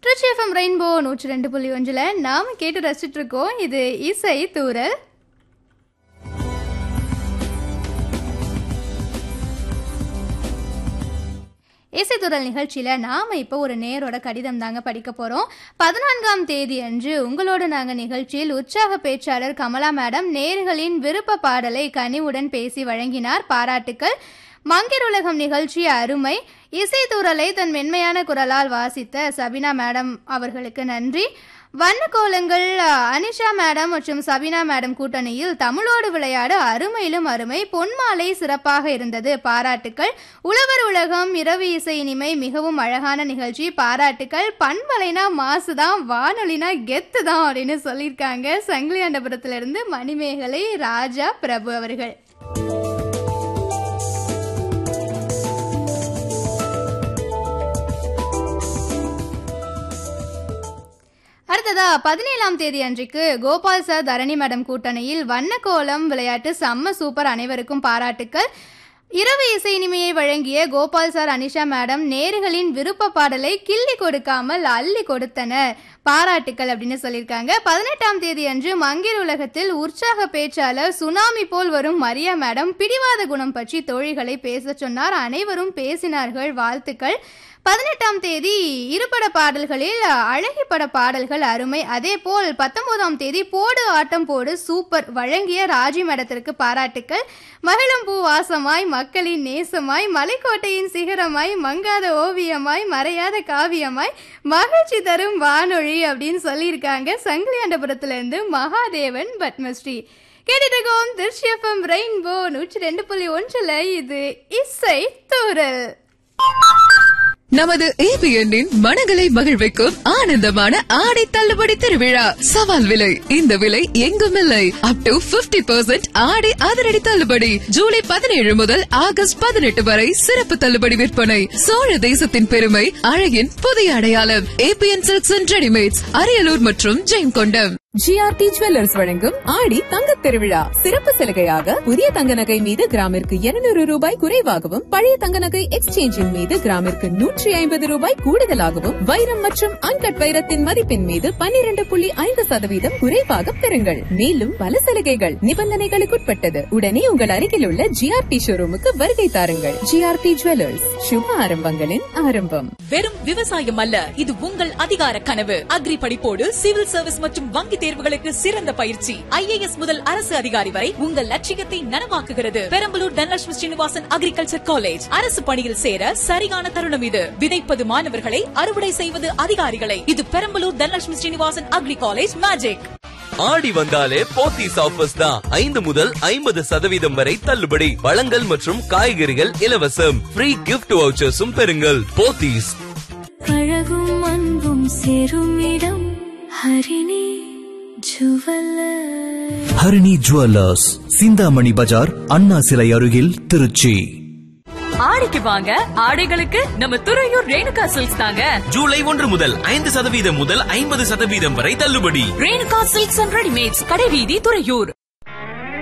Trichy FM rainbow நூற்றி ரெண்டு புள்ளி ஒன்றில் நாம் கேட்டு ரசிச்சுட்டு இருக்கோம் இது இசை தூரல் இசைத்துறல் நிகழ்ச்சியில் நாம் இப்போ ஒரு நேரோட கடிதம் தாங்க படிக்க போகிறோம் பதினான்காம் தேதி அன்று உங்களோட நாங்கள் நிகழ்ச்சியில் உற்சாக பேச்சாளர் கமலா மேடம் நேர்களின் விருப்ப பாடலை கனிவுடன் பேசி வழங்கினார் பாராட்டுக்கள் மங்கிர் உலகம் நிகழ்ச்சி அருமை இசைத்தூரலை தன் மென்மையான குரலால் வாசித்த சபினா மேடம் அவர்களுக்கு நன்றி வண்ணக்கோலங்கள் அனிஷா மேடம் மற்றும் சபினா மேடம் கூட்டணியில் தமிழோடு விளையாட அருமையிலும் அருமை பொன்மாலை சிறப்பாக இருந்தது பாராட்டுக்கள் உழவர் உலகம் இரவு இசை இனிமை மிகவும் அழகான நிகழ்ச்சி பாராட்டுக்கள் பண்பலைனா மாசுதான் வானொலினா கெத்து தான் அப்படின்னு சொல்லியிருக்காங்க சங்கிலியாண்டபுரத்திலிருந்து மணிமேகலை ராஜா பிரபு அவர்கள் அடுத்ததா பதினேழாம் தேதி அன்றைக்கு கோபால் சார் தரணி மேடம் கூட்டணியில் வண்ணக்கோலம் விளையாட்டு செம்ம சூப்பர் அனைவருக்கும் பாராட்டுக்கள் இரவு இசை இனிமையை வழங்கிய கோபால் சார் அனிஷா மேடம் நேர்களின் விருப்ப பாடலை கிள்ளி கொடுக்காமல் அள்ளி கொடுத்தனர் பாராட்டுக்கள் அப்படின்னு சொல்லியிருக்காங்க பதினெட்டாம் தேதி அன்று மங்கிர் உலகத்தில் உற்சாக பேச்சாளர் சுனாமி போல் வரும் மரியா மேடம் பிடிவாத குணம் பற்றி தோழிகளை பேச சொன்னார் அனைவரும் பேசினார்கள் வாழ்த்துக்கள் பதினெட்டாம் தேதி இருபட பாடல்களில் அழகி பட பாடல்கள் அருமை அதே போல் பத்தொன்பதாம் தேதி போடு ஆட்டம் போடு சூப்பர் வழங்கிய ராஜி மடத்திற்கு பாராட்டுக்கள் மகிழம்பூ வாசமாய் மக்களின் நேசமாய் மலைக்கோட்டையின் சிகரமாய் மங்காத ஓவியமாய் மறையாத காவியமாய் மகிழ்ச்சி தரும் வானொலி அப்படின்னு சொல்லியிருக்காங்க சங்கிலியாண்டபுரத்துல இருந்து மகாதேவன் பத்மஸ்ரீ கேட்டுட்டு இருக்கோம் திருச்சி எஃப்எம் ரெயின்போ நூற்றி ரெண்டு புள்ளி ஒன்றுல இது இசை தூரல் நமது ஏபிஎன்னின் மனங்களை மகிழ்விக்கும் ஆனந்தமான ஆடை தள்ளுபடி திருவிழா சவால் விலை இந்த விலை எங்கும் இல்லை அப் டு பிப்டி பெர்சென்ட் ஆடை அதிரடி தள்ளுபடி ஜூலை பதினேழு முதல் ஆகஸ்ட் பதினெட்டு வரை சிறப்பு தள்ளுபடி விற்பனை சோழ தேசத்தின் பெருமை அழகின் புதிய அடையாளம் ABN silks and readymades Ariyalur மற்றும் ஜெயங்கொண்டம் ஜிஆர்டி ஜுவல்லர்ஸ் வழங்கும் ஆடி தங்கத் திருவிழா சிறப்பு சலுகையாக புதிய தங்க நகை மீது கிராமிற்கு இருநூறு ரூபாய் குறைவாகவும் பழைய தங்க நகை எக்ஸ்சேஞ்சின் மீது கிராமிற்கு நூற்றி ஐம்பது ரூபாய் கூடுதலாகவும் வைரம் மற்றும் அன்கட் வைரத்தின் மதிப்பின் மீது பன்னிரண்டு புள்ளி ஐந்து சதவீதம் குறைவாக பெறுங்கள் மேலும் பல சலுகைகள் நிபந்தனைகளுக்குட்பட்டது உடனே உங்கள் அருகில் உள்ள ஜிஆர்டி ஷோரூமுக்கு வருகை தாருங்கள் ஜிஆர்டி ஜுவல்லர்ஸ் சுப ஆரம்பங்களின் ஆரம்பம் வெறும் விவசாயம் அல்ல இது உங்கள் அதிகார கனவு அக்ரி படிப்போடு சிவில் சர்வீஸ் மற்றும் வங்கி தேர்வுகளுக்கு சிறந்த பயிற்சி ஐஏஎஸ் முதல் அரசு அதிகாரி வரை உங்கள் லட்சியத்தை நனவாக்குகிறது பெரம்பலூர் தனலட்சுமி ஸ்ரீனிவாசன் அக்ரிகல்ச்சர் காலேஜ் அரசு பணியில் சேர சரியான தருணம் இது விதைப்பது மாணவர்களை அறுவடை செய்வது அதிகாரிகளை இது Perambalur Dhanalakshmi Srinivasan agri college magic Aadi வந்தாலே போத்தீஸ் ஆஃபர்ஸ் தான் ஐந்து முதல் ஐம்பது சதவீதம் வரை தள்ளுபடி பழங்கள் மற்றும் காய்கறிகள் இலவசம் ஃப்ரீ கிஃப்ட் வவுச்சர்ஸும் பெறுங்கள் போத்தீஸ் அழகும் அன்பும் சேரும் இடம் ஹரிணி ஜுவல்லர் ஹரிணி ஜுவல்லர்ஸ் சிந்தாமணி பஜார் அண்ணா சிலை அருகில் திருச்சி ஆடிக்கு வாங்க ஆடைகளுக்கு நம்ம துறையூர் ரேணுகா சில்க்ஸ் தாங்க ஜூலை ஒன்று முதல் ஐந்து சதவீதம் முதல் ஐம்பது சதவீதம் வரை தள்ளுபடி ரேணுகா சில்க்ஸ் அண்ட் ரெடிமேட்ஸ் கடைவீதி துறையூர்